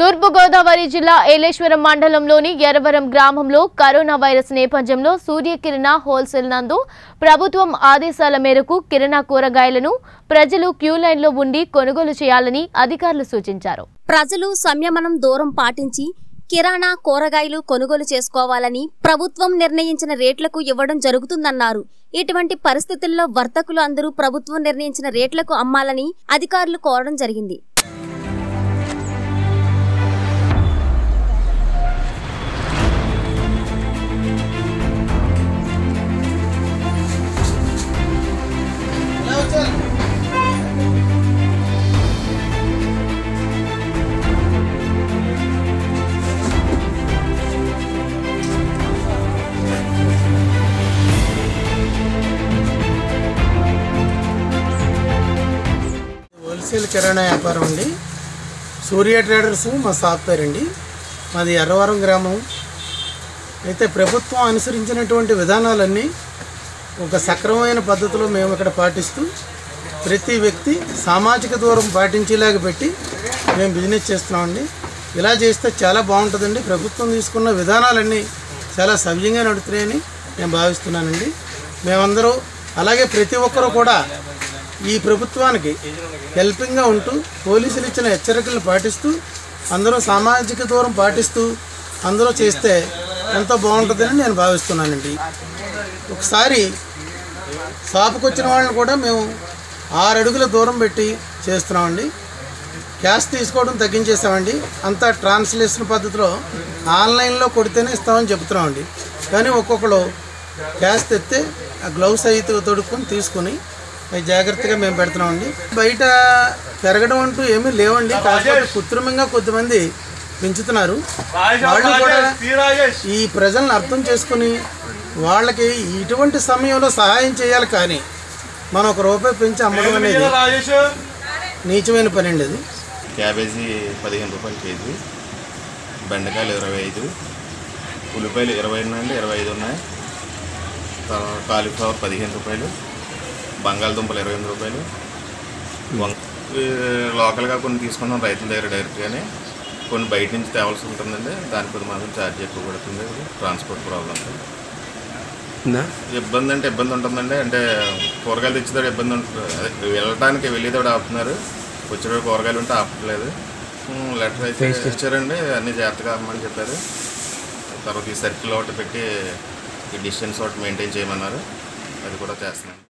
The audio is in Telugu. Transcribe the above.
తూర్పుగోదావరి జిల్లా ఏలేశ్వరం మండలంలోని ఎర్రవరం గ్రామంలో కరోనా వైరస్ నేపథ్యంలో సూర్యకిరణ హోల్సేల్ నందు ప్రభుత్వం ఆదేశాల మేరకు కిరణ కూరగాయలను ప్రజలు క్యూ లైన్లో ఉండి కొనుగోలు చేయాలని అధికారులు సూచించారు ప్రజలు సంయమనం దూరం పాటించి కిరాణా కూరగాయలు కొనుగోలు చేసుకోవాలని ప్రభుత్వం నిర్ణయించిన రేట్లకు ఇవ్వడం జరుగుతుందన్నారు ఇటువంటి పరిస్థితుల్లో వర్తకులు అందరూ ప్రభుత్వం నిర్ణయించిన రేట్లకు అమ్మాలని అధికారులు కోరడం జరిగింది హోల్సేల్ కిరాణా వ్యాపారం అండి సూర్య ట్రేడర్స్ మా షాప్ పేరండి మాది ఎర్రవరం గ్రామం అయితే ప్రభుత్వం అనుసరించినటువంటి విధానాలన్నీ ఒక సక్రమమైన పద్ధతిలో మేము ఇక్కడ పాటిస్తూ ప్రతి వ్యక్తి సామాజిక దూరం పాటించేలాగా పెట్టి మేము బిజినెస్ చేస్తున్నామండి ఇలా చేస్తే చాలా బాగుంటుందండి ప్రభుత్వం తీసుకున్న విధానాలన్నీ చాలా సవ్యంగా నడుతున్నాయని నేను భావిస్తున్నానండి మేమందరూ అలాగే ప్రతి ఒక్కరూ కూడా ఈ ప్రభుత్వానికి హెల్పింగ్గా ఉంటూ పోలీసులు ఇచ్చిన హెచ్చరికలను పాటిస్తూ అందరూ సామాజిక దూరం పాటిస్తూ అందరూ చేస్తే ఎంతో బాగుంటుందని నేను భావిస్తున్నానండి ఒకసారి షాపుకి వచ్చిన వాళ్ళని కూడా మేము ఆరు అడుగుల దూరం పెట్టి చేస్తున్నామండి క్యాష్ తీసుకోవడం తగ్గించేసామండి అంతా ట్రాన్స్లేషన్ పద్ధతిలో ఆన్లైన్లో కొడితేనే ఇస్తామని చెప్తున్నామండి కానీ ఒక్కొక్కరు క్యాష్ తెస్తే ఆ గ్లౌస్ అయితే తొడుక్కొని తీసుకొని అవి జాగ్రత్తగా మేము పెడుతున్నామండి బయట పెరగడం అంటూ ఏమీ లేవండి కాకపోతే కృత్రిమంగా కొద్దిమంది పెంచుతున్నారు వాళ్ళు కూడా ఈ ప్రజలను అర్థం చేసుకుని వాళ్ళకి ఇటువంటి సమయంలో సహాయం చేయాలి కానీ మనం ఒక రూపాయి పెంచి అమ్మడం అనేది నీచమైన పని అండి అది క్యాబేజీ పదిహేను రూపాయలు కేజీ బెండకాయలు ఇరవై ఐదు ఉల్లిపాయలు ఇరవై నుండి ఇరవై ఐదు ఉన్నాయి తర్వాత కాలీఫ్లవర్ పదిహేను రూపాయలు బంగాళదుంపలు ఇరవై ఎనిమిది రూపాయలు వం- ఈ లోకల్గా కొన్ని తీసుకున్నాం రైతుల దగ్గర డైరెక్ట్గానే కొన్ని బయట నుంచి తేవాల్సి ఉంటుందండి దాని కొద్ది మాత్రం ఛార్జ్ ఎక్కువ పడుతుంది ట్రాన్స్పోర్ట్ ప్రాబ్లమ్ ఇబ్బంది అంటే ఇబ్బంది ఉంటుందండి అంటే కూరగాయలు తెచ్చేదాడు ఇబ్బంది ఉంటుంది అదే వెళ్ళటానికి వెళ్ళేదాడు ఆపుతున్నారు వచ్చేటప్పుడు కూరగాయలు ఉంటే ఆపట్లేదు ఉమ్, లెటర్ అయితే ఇచ్చారండి అన్ని జాగ్రత్తగా అమ్మని చెప్పారు తర్వాత ఈ సర్కిల్ ఒకటి పెట్టి ఈ డిస్టెన్స్ ఒకటి మెయింటైన్ చేయమన్నారు అది కూడా చేస్తున్నాను